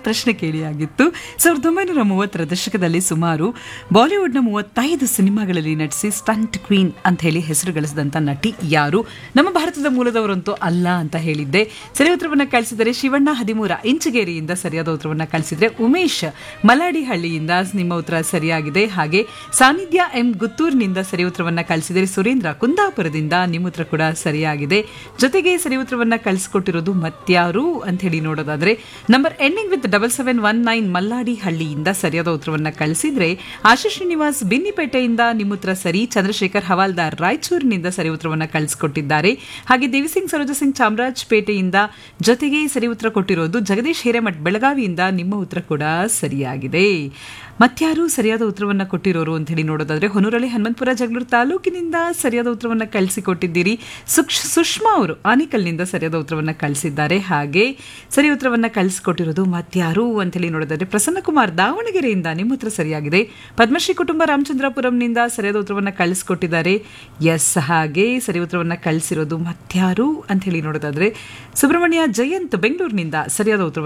ಪ್ರಶ್ನೆ ಕೇಳಿಯಾಗಿತ್ತು ಸಾವಿರದ ಒಂಬೈನೂರ ಮೂವತ್ತರ ದಶಕದಲ್ಲಿ ಸುಮಾರು ಬಾಲಿವುಡ್ನ ಮೂವತ್ತೈದು ಸಿನಿಮಾಗಳಲ್ಲಿ ನಟಿಸಿ ಸ್ಟಂಟ್ ಕ್ವೀನ್ ಅಂತ ಹೇಳಿ ಹೆಸರು ಗಳಿಸಿದಂಥ ನಟಿ ಯಾರು ನಮ್ಮ ಭಾರತದ ಮೂಲದವರಂತೂ ಅಲ್ಲ ಅಂತ ಹೇಳಿದ್ದೆ ಸರಿ ಉತ್ತರವನ್ನ ಕಳಿಸಿದರೆ ಶಿವಣ್ಣ ಹದಿಮೂರ ಇಂಚಗೇರಿಯಿಂದ ಸರಿಯಾದ ಉತ್ತರವನ್ನ ಕಳಿಸಿದ್ರೆ ಉಮೇಶ್ ಮಲಾಡಿಹಳ್ಳಿಯಿಂದ ನಿಮ್ಮ ಉತ್ತರ ಸರಿಯಾಗಿದೆ ಹಾಗೆ ಸಾನ್ನಿಧ್ಯ ಎಂ ಗುತ್ತೂರಿನಿಂದ ಸರಿ ಉತ್ತರವನ್ನ ಕಳಿಸಿದರೆ ಸುರೇಂದ್ರ ಕುಂದಾಪುರದಿಂದ ನಿಮ್ಮ ಉತ್ತರ ಕೂಡ ಸರಿಯಾಗಿದೆ ಜೊತೆಗೆ ಸರಿ ಉತ್ತರವನ್ನ ಕಳಿಸಿಕೊಟ್ಟಿರೋದು ಮತ್ಯಾರು ಅಂತ ಹೇಳಿ ನೋಡೋದಾದ್ರೆ number ending with double seven one nine ಮಲ್ಲಾಡಿ ಹಳ್ಳಿಯಿಂದ ಸರಿಯಾದ ಉತ್ತರವನ್ನ ಕಳಿಸಿದ್ರೆ ಆಶೀಶ್ ಶ್ರೀನಿವಾಸ್ ಬಿನ್ನಿಪೇಟೆಯಿಂದ ನಿಮ್ಮ ಉತ್ತರ ಸರಿ ಚಂದ್ರಶೇಖರ್ ಹವಾಲ್ದಾರ್ ರಾಯಚೂರಿನಿಂದ ಸರಿ ಉತ್ತರವನ್ನ ಕಳಿಸಿಕೊಟ್ಟಿದ್ದಾರೆ ಹಾಗೆ ದೇವಿಸಿಂಗ್ ಸರೋಜ ಸಿಂಗ್ ಚಾಮರಾಜಪೇಟೆಯಿಂದ ಜೊತೆಗೆ ಸರಿ ಉತ್ತರ ಕೊಟ್ಟಿರೋದು ಜಗದೀಶ್ ಹಿರೇಮಠ್ ಬೆಳಗಾವಿಯಿಂದ ನಿಮ್ಮ ಉತ್ತರ ಕೂಡ ಸರಿಯಾಗಿದೆ ಮತ್ಯಾರು ಸರಿಯಾದ ಉತ್ತರವನ್ನ ಕೊಟ್ಟಿರೋರು ಅಂತ ಹೇಳಿ ನೋಡೋದಾದ್ರೆ ಹೊನೂರಳ್ಳಿ ಹನುಮಂತಪುರ ಜಗಳೂರು ತಾಲೂಕಿನಿಂದ ಸರಿಯಾದ ಉತ್ತರವನ್ನ ಕಳಿಸಿಕೊಟ್ಟಿದ್ದೀರಿ ಸುಕ್ಷ್ ಸುಷ್ಮಾ ಅವರು ಆನಿಕಲ್ನಿಂದ ಸರಿಯಾದ ಉತ್ತರವನ್ನ ಕಳಿಸಿದ್ದಾರೆ ಹಾಗೆ ಸರಿ ಉತ್ತರವನ್ನ ಕಳಿಸಿಕೊಟ್ಟಿರೋದು ಮತ್ಯಾರು ಅಂತ ಹೇಳಿ ನೋಡೋದಾದ್ರೆ ಪ್ರಸನ್ನಕುಮಾರ್ ದಾವಣಗೆರೆಯಿಂದ ನಿಮ್ಮ ಉತ್ತರ ಸರಿಯಾಗಿದೆ ಪದ್ಮಶ್ರೀ ಕುಟುಂಬ ರಾಮಚಂದ್ರಪುರಂನಿಂದ ಸರಿಯಾದ ಉತ್ತರವನ್ನ ಕಳಿಸಿಕೊಟ್ಟಿದ್ದಾರೆ ಎಸ್ ಹಾಗೆ ಸರಿ ಉತ್ತರವನ್ನ ಕಳಿಸಿರೋದು ಮತ್ಯಾರು ಅಂತ ಹೇಳಿ ನೋಡೋದಾದ್ರೆ ಸುಬ್ರಹ್ಮಣ್ಯ ಜಯಂತ್ ಬೆಂಗಳೂರಿನಿಂದ ಸರಿಯಾದ ಉತ್ತರವನ್ನ